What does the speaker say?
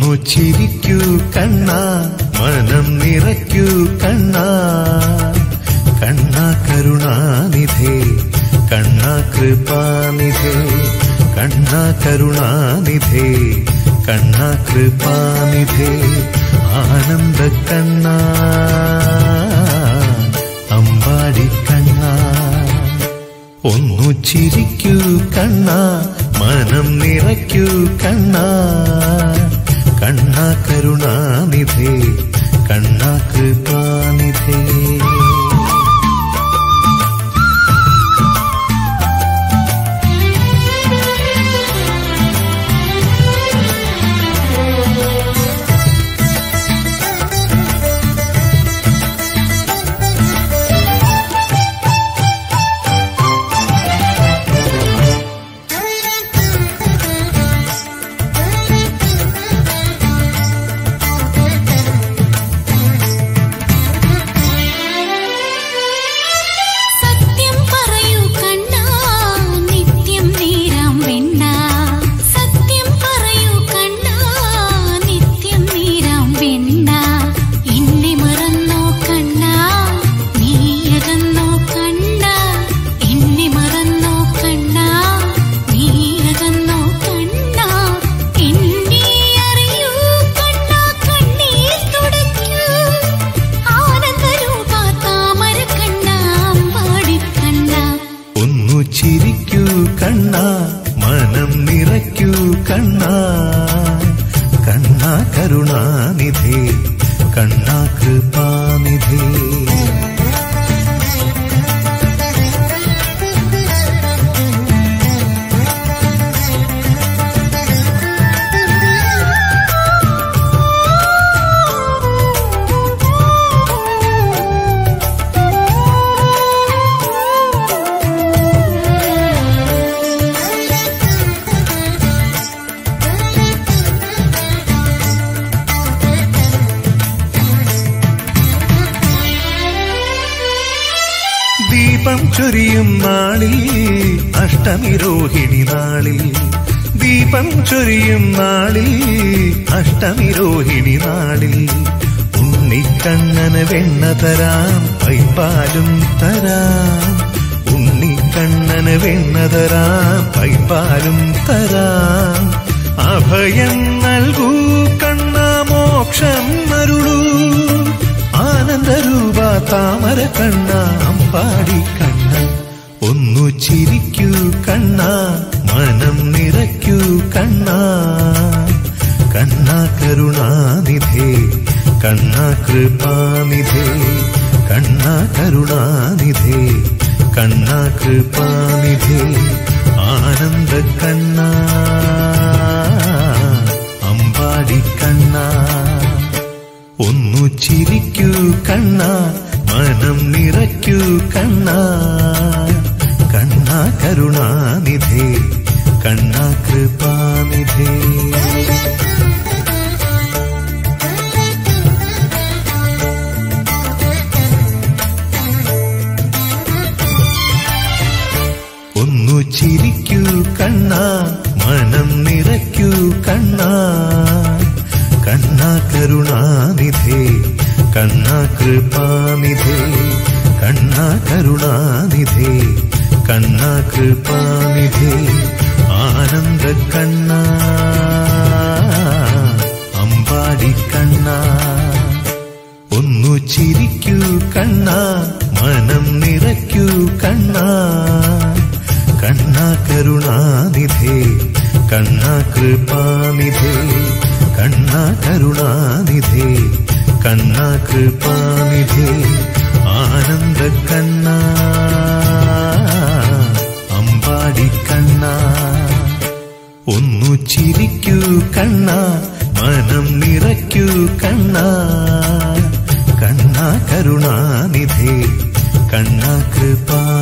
ഒന്നു ചിരിക്കൂ കണ്ണ മനം നിറയ്ക്കൂ കണ്ണ കണ്ണ കരുണാനിധേ കണ്ണ കൃപാനിധേ കണ്ണ കരുണാനിധേ കണ്ണ കൃപാനിധേ ആനന്ദ കണ്ണ അമ്പാടി കണ്ണ ഒന്നു ചിരിക്കൂ കണ്ണ മനം നിറയ്ക്കൂ കണ്ണ കണ്ണ കരുണാനിധേ കണ്ണ കൃപാനിധേ സത്യം പറയൂ കണ്ണാ നിത്യം നീരാം വെണ്ണ സത്യം പറയൂ കണ്ണാ നിത്യം നീരാം വെണ്ണ എന്നെ മറന്നോ കണ്ണാ നീയകന്നോ കണ്ണാ എന്നെ മറന്നോ കണ്ണാ നീയകന്നോ കണ്ണാ എന്നെ അറിയൂ കണ്ണാ കണ്ണീർ തുടയ്ക്കൂ ആനന്ദരൂപ താമര കണ്ണാ അമ്പാടി കണ്ണാ ഒന്നു ചിരിക്കൂ കണ്ണ മനം നിറയ്ക്കൂ കണ്ണ കണ്ണ കരുണാനിധേ കണ്ണ കൃപാനിധേ ദീപം ചൊരിയും നാളിൽ അഷ്ടമി രോഹിണി നാളിൽ ദീപം ചൊരിയും നാളിൽ അഷ്ടമി രോഹിണി നാളിൽ ഉണ്ണിക്കണ്ണന് വെണ്ണ തരാം പൈപ്പാലും തരാം ഉണ്ണിക്കണ്ണന് വെണ്ണ തരാം പൈപ്പാലും തരാം അഭയം നൽകൂ കണ്ണ മോക്ഷം അരുളൂ ആനന്ദരൂപ താമര കണ്ണ അമ്പാടി കണ്ണ ഒന്നു ചിരിക്കൂ കണ്ണ മനം നിറയ്ക്കൂ കണ്ണ കണ്ണ കരുണാനിധേ കണ്ണ കൃപാനിധേ കണ്ണ കരുണാനിധേ കണ്ണ കൃപാനിധേ ആനന്ദ കണ്ണ അമ്പാടി കണ്ണ ഒന്നു ചിരിക്കൂ കണ്ണ മനം നിറയ്ക്കൂ കണ്ണ കണ്ണ കരുണാനിധേ കണ്ണ കൃപാനിധേ ഒന്നു ചിരിക്കൂ കണ്ണ മനം നിറയ്ക്കൂ കണ്ണ കണ്ണ കരുണാനിധേ കണ്ണ കൃപാനിധേ കണ്ണ കരുണാനിധേ കണ്ണ കൃപാനിധേ ആനന്ദ കണ്ണ അമ്പാടി കണ്ണ ഒന്നു ചിരിക്കൂ കണ്ണ മനം നിറയ്ക്കൂ കണ്ണ കണ്ണ കരുണാനിധേ കണ്ണ കൃപാനിധേ കണ്ണ കരുണാനിധേ കണ്ണ കൃപാനിധേ ആനന്ദ കണ്ണ അമ്പാടി കണ്ണ ഒന്നു ചിരിക്കൂ കണ്ണ മനം നിറയ്ക്കൂ കണ്ണ കണ്ണ കരുണാനിധേ കണ്ണ കൃപാ